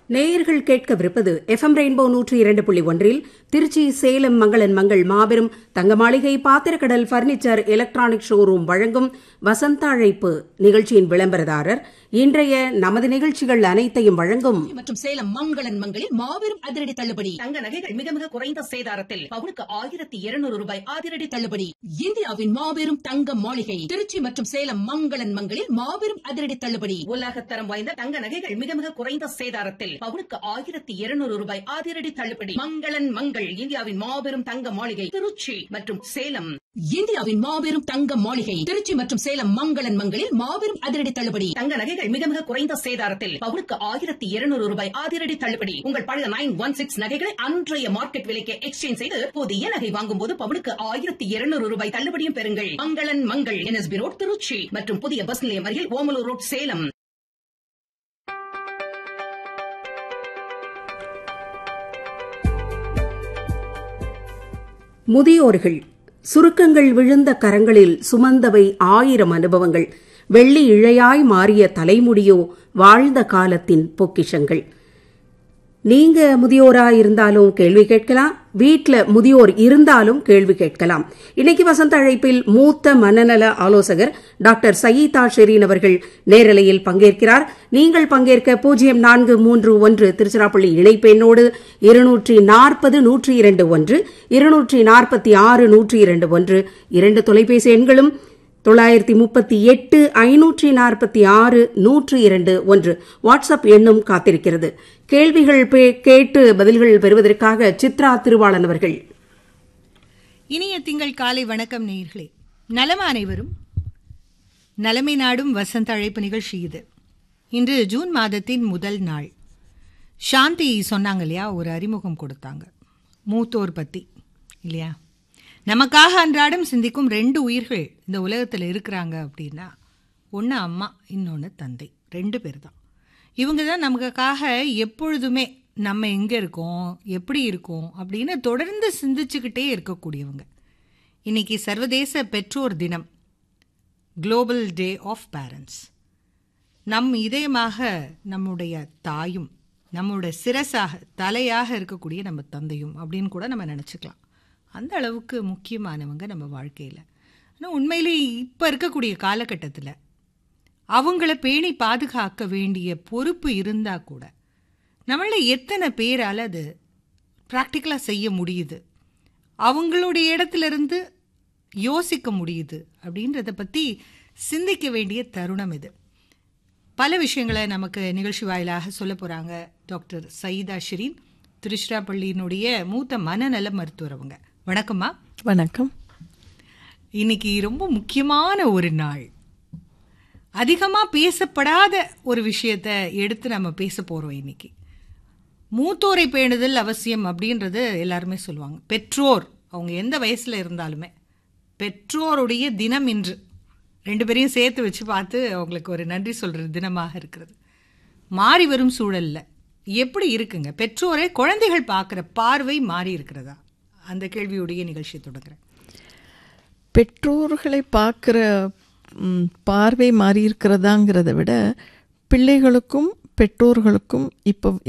நேயர்கள் கேட்கவிருப்பது FM rainbow நூற்றி இரண்டு புள்ளி ஒன்றில் திருச்சி சேலம் மங்களன் மங்கள் மாபெரும் தங்க மாளிகை பாத்திரக்கடல் பர்னிச்சர் எலக்ட்ரானிக் ஷோரூம் வழங்கும் வசந்த அழைப்பு நிகழ்ச்சியின் விளம்பரதாரர் இன்றைய நமது நிகழ்ச்சிகள் அனைத்தையும் வழங்கும் மற்றும் சேலம் மங்களன் மங்களில் மாபெரும் அதிரடி தள்ளுபடி தங்க நகைகள் மிக மிக குறைந்த சேதாரத்தில் பவுனுக்கு ஆயிரத்தி இருநூறு ரூபாய் அதிரடி தள்ளுபடி இந்தியாவின் மாபெரும் தங்க மாளிகை திருச்சி மற்றும் சேலம் மங்களன் மங்களில் மாபெரும் அதிரடி தள்ளுபடி உலகத்தரம் வாய்ந்த தங்க நகைகள் மிக மிக குறைந்த சேதாரத்தில் பவுனுக்கு ஆயிரத்தி இருநூறு ரூபாய் அதிரடி தள்ளுபடி மங்களன் மங்கள் இந்தியாவின் மாபெரும் தங்க மாளிகை திருச்சி மற்றும் சேலம் இந்தியாவின் மாபெரும் தங்க மாளிகை திருச்சி மற்றும் சேலம் மங்களன் மங்களில் மாபெரும் அதிரடி தள்ளுபடி தங்க நகைகள் மிக மிக குறைந்த சேதாரத்தில் பவுனுக்கு ஆயிரத்தி இருநூறு ரூபாய் அதிரடி தள்ளுபடி உங்கள் பழைய நைன் ஒன் சிக்ஸ் நகைகளை அன்றைய மார்க்கெட் விலைக்கு எக்ஸ்சேஞ்ச் செய்து புதிய நகை வாங்கும் போது பவுனுக்கு ஆயிரத்தி இருநூறு ரூபாய் தள்ளுபடியும் பெறுங்கள் மங்களன் மங்கள் என்எஸ்பி ரோட் திருச்சி மற்றும் புதிய பஸ் நிலையம் அருகில் ஓமலூர் ரோட் சேலம் முதியோர்கள் சுருக்கங்கள் விழுந்த கரங்களில் சுமந்தவை ஆயிரம் அனுபவங்கள் வெள்ளி இழையாய் மாறிய தலைமுடியோ வாழ்ந்த காலத்தின் பொக்கிஷங்கள் நீங்க முதியோரா இருந்தாலும் கேள்வி கேட்கலாம் வீட்ல முதியோர் இருந்தாலும் கேள்வி கேட்கலாம் இன்னைக்கு வசந்த அழைப்பில் மூத்த மனநல ஆலோசகர் டாக்டர் சயீதா ஷெரீன் அவர்கள் நேரலையில் பங்கேற்கிறார் நீங்கள் பங்கேற்க பூஜ்ஜியம் நான்கு மூன்று ஒன்று திருச்சிராப்பள்ளி இணைப்பெண்ணோடு இருநூற்றி நாற்பது நூற்றி இரண்டு ஒன்று இருநூற்றி நாற்பத்தி ஆறு நூற்றி இரண்டு ஒன்று இரண்டு தொலைபேசி எண்களும் தொள்ளாயிரத்தி முப்பத்தி எட்டு ஐநூற்றி நாற்பத்தி ஆறு நூற்றி இரண்டு ஒன்று வாட்ஸ்அப் எண்ணும் காத்திருக்கிறது கேள்விகள் கேட்டு பதில்கள் பெறுவதற்காக சித்ரா திருவாளன் அவர்கள் இனிய திங்கள் காலை வணக்கம் நேயர்களே நலம் அனைவரும் நலமை நாடும் வசந்த அழைப்பு நிகழ்ச்சி இது இன்று ஜூன் மாதத்தின் முதல் நாள் சாந்தி சொன்னாங்க இல்லையா ஒரு அறிமுகம் கொடுத்தாங்க மூத்தோர் பத்தி இல்லையா நமக்காக அன்றாடம் சிந்திக்கும் ரெண்டு உயிர்கள் இந்த உலகத்தில் இருக்கிறாங்க அப்படின்னா ஒன்று அம்மா இன்னொன்று தந்தை ரெண்டு பேர் தான் இவங்க தான் நமக்காக எப்பொழுதுமே நம்ம எங்கே இருக்கோம் எப்படி இருக்கோம் அப்படின்னு தொடர்ந்து சிந்திச்சுக்கிட்டே இருக்கக்கூடியவங்க இன்னைக்கு சர்வதேச பெற்றோர் தினம் குளோபல் டே ஆஃப் பேரண்ட்ஸ் நம் இதயமாக நம்முடைய தாயும் நம்முடைய சிரசாக தலையாக இருக்கக்கூடிய நம்ம தந்தையும் அப்படின்னு கூட நம்ம நினச்சிக்கலாம் அந்த அளவுக்கு முக்கியமானவங்க நம்ம வாழ்க்கையில் ஆனால் உண்மையிலே இப்போ இருக்கக்கூடிய காலகட்டத்தில் அவங்கள பேணி பாதுகாக்க வேண்டிய பொறுப்பு இருந்தால் கூட நம்மள எத்தனை பேரால் அது ப்ராக்டிக்கலாக செய்ய முடியுது அவங்களுடைய இடத்துல இருந்து யோசிக்க முடியுது அப்படின்றத பற்றி சிந்திக்க வேண்டிய தருணம் இது பல விஷயங்களை நமக்கு நிகழ்ச்சி வாயிலாக சொல்ல போகிறாங்க டாக்டர் சயீதா ஷெரீன் திருச்சிராப்பள்ளியினுடைய மூத்த மனநல மருத்துவர் அவங்க வணக்கம்மா வணக்கம் இன்னைக்கு ரொம்ப முக்கியமான ஒரு நாள் அதிகமாக பேசப்படாத ஒரு விஷயத்த எடுத்து நம்ம பேச போகிறோம் இன்னைக்கு மூத்தோரை பேணுதல் அவசியம் அப்படின்றது எல்லாருமே சொல்லுவாங்க பெற்றோர் அவங்க எந்த வயசில் இருந்தாலுமே பெற்றோருடைய தினம் இன்று ரெண்டு பேரையும் சேர்த்து வச்சு பார்த்து அவங்களுக்கு ஒரு நன்றி சொல்கிற தினமாக இருக்கிறது மாறி வரும் சூழலில் எப்படி இருக்குங்க பெற்றோரை குழந்தைகள் பார்க்குற பார்வை மாறி இருக்கிறதா அந்த கேள்வியுடைய நிகழ்ச்சியை தொடங்குறேன் பெற்றோர்களை பார்க்குற பார்வை மாறி இருக்கிறதாங்கிறத விட பிள்ளைகளுக்கும் பெற்றோர்களுக்கும் இப்போ